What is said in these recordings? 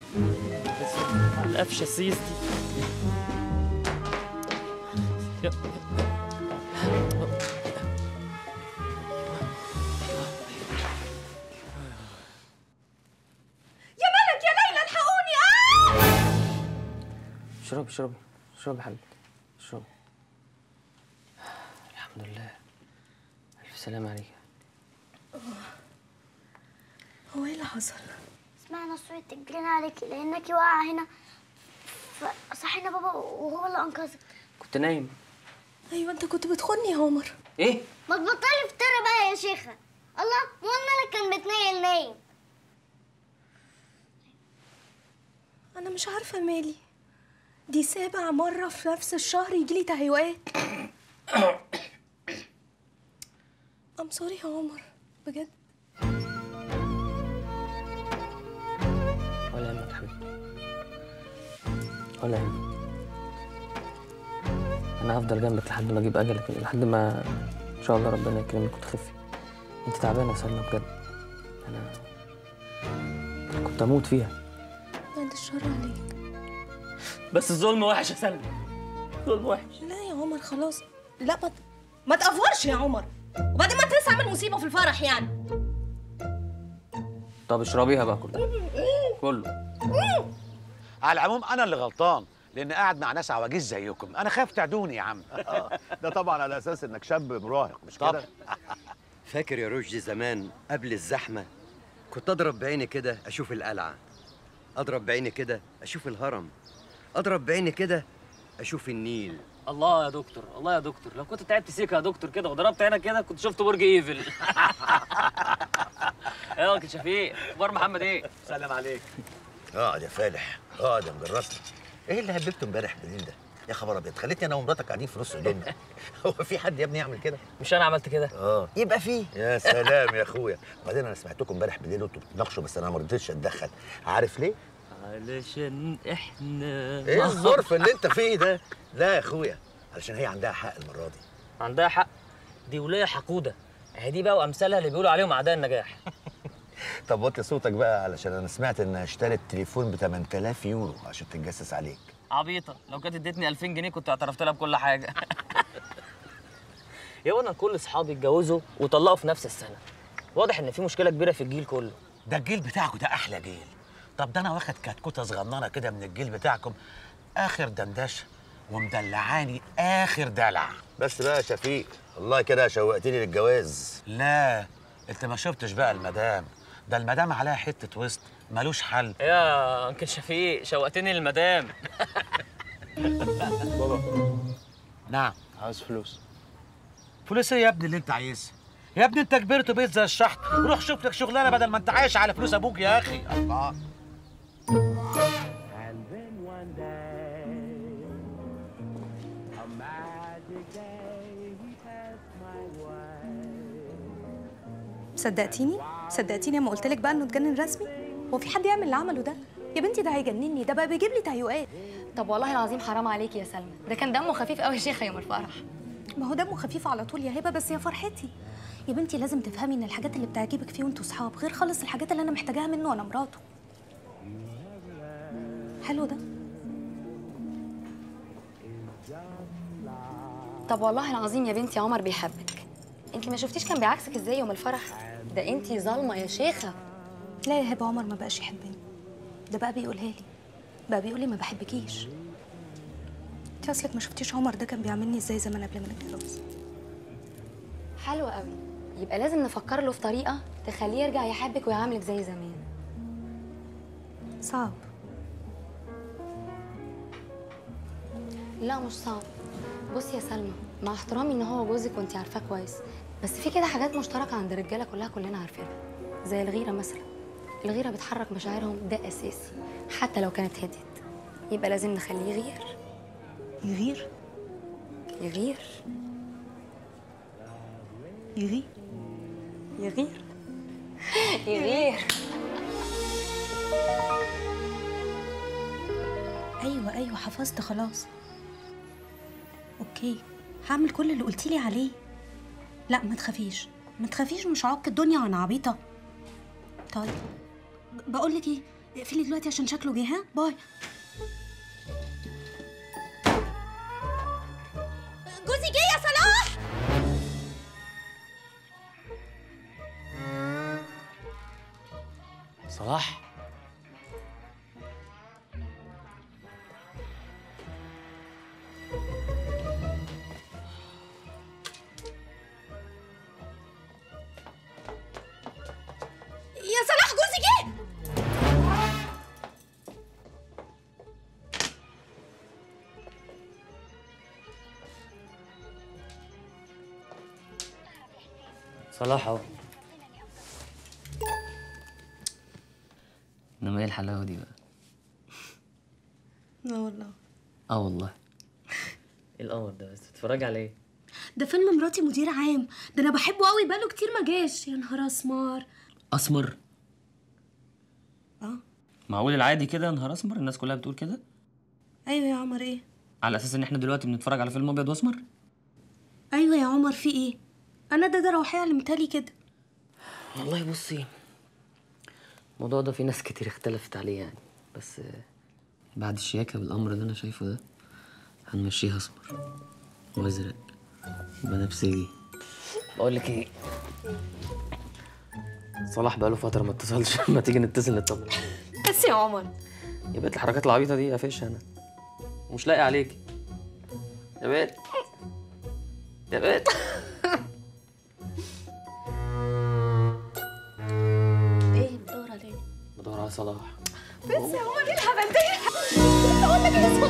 على القفشه السيس دي يا- يا ملك يا ليلى الحقوني آه! اشربي اشربي اشربي يا حبيبتي اشربي الحمد لله الف سلامه عليك هو ايه اللي حصل؟ سمعنا صوت جرينا عليك لانك واقعه هنا فصحينا بابا وهو اللي انقذك كنت نايم ايوه انت كنت بتخوني يا عمر ايه ما تبطلي افترى بقى يا شيخه الله مو الملك كان بتنيل نايم انا مش عارفه مالي دي سابع مره في نفس الشهر يجيلي تهيؤات ام سوري يا عمر بجد ولا يهمك يا حبيبتي ولا يهمك انا هفضل جنبك لحد ما اجيب اجلك لحد ما ان شاء الله ربنا يكرمك وتخفي انت تعبانه يا سلمى بجد انا كنت اموت فيها بعد الشر عليك بس الظلم وحش يا سلمى ظلم وحش لا يا عمر خلاص لا ما ما تقفرش يا عمر وبعدين ما تنسى اعمل مصيبه في الفرح يعني طب اشربيها بقى كله كله على العموم انا اللي غلطان لان قاعد مع ناس عواجيز زيكم انا خايف تعدوني يا عم ده طبعا على اساس انك شاب مراهق مش طب كده فاكر يا رشدي زمان قبل الزحمة كنت أضرب بعيني كده أشوف القلعة أضرب بعيني كده أشوف الهرم أضرب بعيني كده أشوف النيل الله يا دكتور الله يا دكتور لو كنت تعبت سيكا يا دكتور كده وضربت عينك كده كنت شفت برج ايفل ايه يا كابتن شفيق اخبار محمد ايه سلام عليك اقعد يا فالح اقعد يا مجرسنا ايه اللي هببته امبارح بالليل ده يا خبر ابيض خليتني انا ومراتك قاعدين في نص الليل هو في حد يا ابني يعمل كده مش انا عملت كده اه يبقى فيه يا سلام يا اخويا وبعدين انا سمعتكم امبارح بالليل وانتوا بتناقشوا بس انا ما رضيتش اتدخل عارف ليه علشان احنا ايه الظرف اللي انت فيه ده لا يا اخويا علشان هي عندها حق المره دي عندها حق دي وليه حقوده اهي دي بقى وامثالها اللي بيقولوا عليهم اعداء النجاح طب وطي صوتك بقى علشان انا سمعت انها اشترت تليفون ب 8000 يورو عشان تتجسس عليك عبيطه لو كانت ادتني 2000 جنيه كنت اعترفت لها بكل حاجه يا انا كل اصحابي اتجوزوا وطلقوا في نفس السنه واضح ان في مشكله كبيره في الجيل كله ده الجيل بتاعكم ده احلى جيل طب ده انا واخد كتكوته صغننه كده من الجيل بتاعكم اخر دندشه ومدلعاني اخر دلع بس بقى يا شفيق والله كده شوقتني للجواز لا انت ما شفتش بقى المدام ده المدام عليها حته وسط ملوش حل يا انكل شفيق شوقتني للمدام نعم عاوز فلوس فلوس ايه يا ابني اللي انت عايزها يا ابني انت كبرت وبقيت زي الشحط روح شوف لك شغلانه بدل ما انت عايش على فلوس ابوك يا اخي الله صدقتيني صدقتيني لما قلت لك بقى انه اتجنن رسمي هو في حد يعمل اللي عمله ده يا بنتي ده هيجنني ده بقى بيجيب لي تهيؤات طب والله العظيم حرام عليكي يا سلمى ده كان دمه خفيف قوي يا شيخه يوم الفرح ما هو دمه خفيف على طول يا هبه بس يا فرحتي يا بنتي لازم تفهمي ان الحاجات اللي بتعجبك فيه وانتوا صحاب غير خالص الحاجات اللي انا محتاجاها منه وانا مراته حلو ده طب والله العظيم يا بنتي عمر بيحبك انت ما شفتيش كان بيعكسك ازاي يوم الفرح ده انت ظالمه يا شيخه لا يا هبه عمر ما بقاش يحبني ده بقى بيقولها لي بقى بيقول لي ما بحبكيش انت اصلك ما شفتيش عمر ده كان بيعاملني ازاي زمان قبل ما نتجوز حلو قوي يبقى لازم نفكر له في طريقه تخليه يرجع يحبك ويعاملك زي زمان صعب لا مش صعب بصي يا سلمى مع احترامي ان هو جوزك وانت عارفاه كويس بس في كده حاجات مشتركه عند الرجاله كلها كلنا عارفينها زي الغيره مثلا الغيره بتحرك مشاعرهم ده اساسي حتى لو كانت هديت يبقى لازم نخليه يغير يغير يغير يغير يغير يغير ايوه ايوه حفظت خلاص اوكي هعمل كل اللي قلتيلي عليه لا ما تخافيش ما تخافيش مش عاق الدنيا وانا عبيطه طيب بقول لك ايه اقفلي دلوقتي عشان شكله جه ها باي جوزي جه يا صلاح صلاح يا صلاح جوزي جه صلاح اهو انما ايه الحلاوه دي بقى لا والله اه والله ايه القمر ده بس بتتفرج على ايه ده فيلم مراتي مدير عام ده انا بحبه قوي بقاله كتير ما جاش يا نهار اسمر اسمر اه معقول العادي كده يا نهار اسمر الناس كلها بتقول كده ايوه يا عمر ايه على اساس ان احنا دلوقتي بنتفرج على فيلم ابيض واسمر ايوه يا عمر في ايه انا ده ده روحيه علمتها لي كده والله بصي الموضوع ده في ناس كتير اختلفت عليه يعني بس آه، بعد الشياكة بالأمر اللي أنا شايفه ده هنمشيها أسمر وأزرق بنفسجي بقول لك إيه صلاح بقاله فترة ما اتصلش ما تيجي نتصل نطمن بس يا عمر يا بنت الحركات العبيطة دي قفش أنا ومش لاقي عليك يا بنت يا بنت ايه بتدور على ايه بدور على صلاح بس يا عمر ايه الهبل ده لسه اقول لك ايه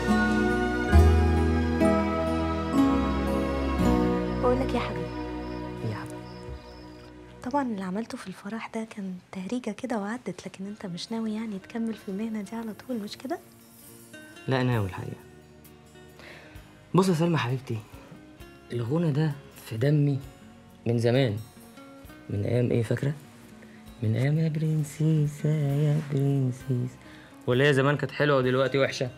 بقول لك يا حبيبي إيه يا حبيبي طبعا اللي عملته في الفرح ده كان تهريجة كده وعدت لكن انت مش ناوي يعني تكمل في المهنة دي على طول مش كده؟ لا ناوي الحقيقة بص يا سلمى حبيبتي الغنى ده في دمي من زمان من ايام ايه فاكرة؟ من ايام يا برنسيسة يا برنسيس ولا هي زمان كانت حلوة ودلوقتي وحشة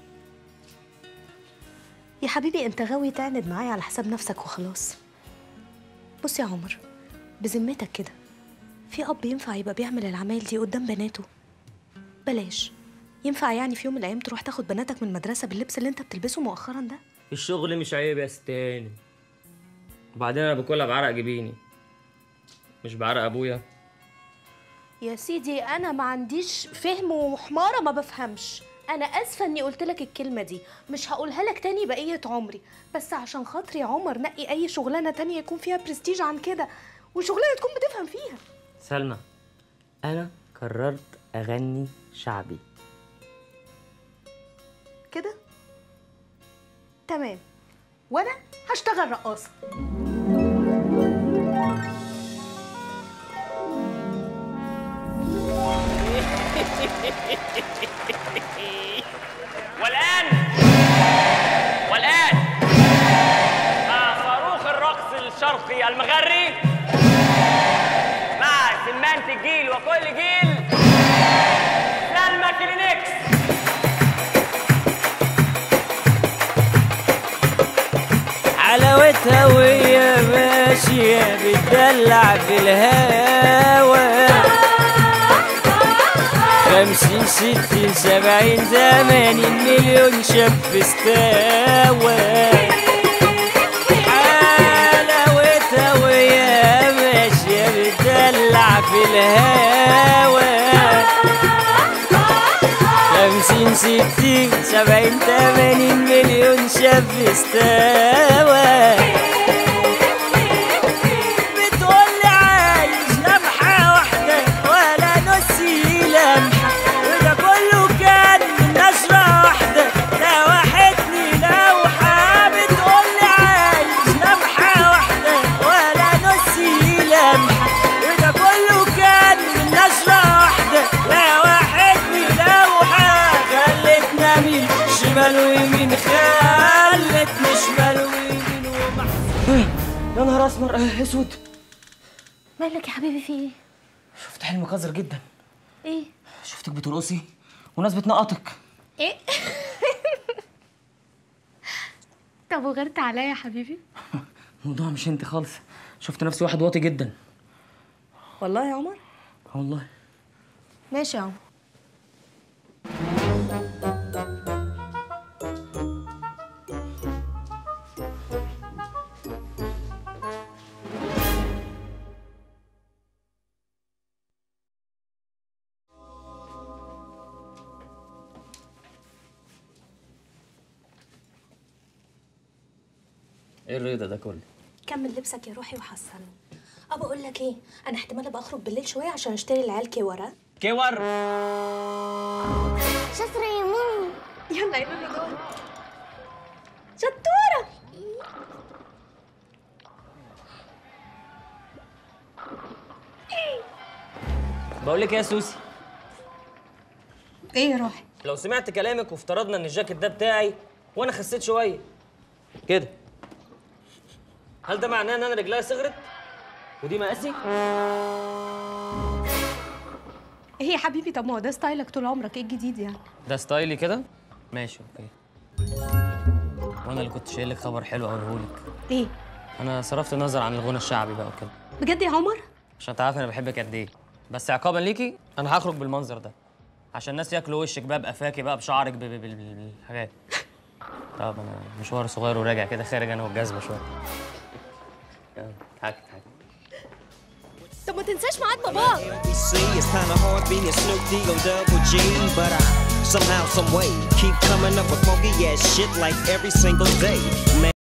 يا حبيبي انت غاوي تعند معايا على حساب نفسك وخلاص بص يا عمر بذمتك كده في اب ينفع يبقى بيعمل العمايل دي قدام بناته بلاش ينفع يعني في يوم من الايام تروح تاخد بناتك من المدرسه باللبس اللي انت بتلبسه مؤخرا ده الشغل مش عيب يا ستاني وبعدين انا باكلها بعرق جبيني مش بعرق ابويا يا سيدي انا ما عنديش فهم وحماره ما بفهمش انا اسفه اني قلت لك الكلمه دي مش هقولها لك تاني بقيه عمري بس عشان خاطري يا عمر نقي اي شغلانه تانية يكون فيها برستيج عن كده وشغلانه تكون بتفهم فيها سلمى انا قررت اغني شعبي كده تمام وانا هشتغل رقاصه والآن والآن مع صاروخ الرقص الشرقي المغري مع سمانة الجيل وكل جيل سلمى كلينكس حلاوتها وهي ماشية بتدلع في الهوا خمسين ستين سبعين ثمانين مليون شاب استوى حلاوتها وهي ماشية بتدلع في الهوا خمسين ستين سبعين تمانين مليون شاب استوى بتقولي عايز لمحة واحدة ولا نصي لمحة وده كله كان من نشرة واحدة لوحتني لوحة بتقولي عايز لمحة واحدة ولا نصي لمحة وده كله كان من نشرة واحدة لوحتني لوحة خلتنا من شمال ويمين خلتني شمال ويمين ومحسن يا نهار اسمر آه، اسود مالك يا حبيبي في ايه شفت حلم قذر جدا ايه شفتك بترقصي وناس بتنقطك ايه طب وغيرت عليا يا حبيبي الموضوع مش انت خالص شفت نفسي واحد واطي جدا والله يا عمر آه والله ماشي يا عمر ايه الرضا ده كله كمل لبسك يا روحي وحسن ابى اقول لك ايه انا احتمال ابقى اخرج بالليل شويه عشان اشتري العيال كور كور شاطرة يا مامي يلا يا لولو دول شطوره بقول لك ايه يا سوسي ايه يا روحي لو سمعت كلامك وافترضنا ان الجاكيت ده بتاعي وانا خسيت شويه كده هل ده معناه ان انا رجليا صغرت ودي مقاسي ايه يا حبيبي طب ما هو ده ستايلك طول عمرك ايه الجديد يعني ده ستايلي كده ماشي اوكي وانا اللي كنت شايل لك خبر حلو اقوله لك ايه انا صرفت النظر عن الغنى الشعبي بقى وكده بجد يا عمر عشان تعرف انا بحبك قد ايه بس عقابا ليكي انا هخرج بالمنظر ده عشان الناس ياكلوا وشك بقى بقفاكي بقى بشعرك ب- ب- بال- بالحاجات طب انا مشوار صغير وراجع كده خارج انا والجزمه شويه يلا، حاجة حاجة طب ما تنساش ميعاد باباك We see it's kinda hard being Snoop D O double G, but I somehow, some way keep coming up with funky ass shit like every single day. Man,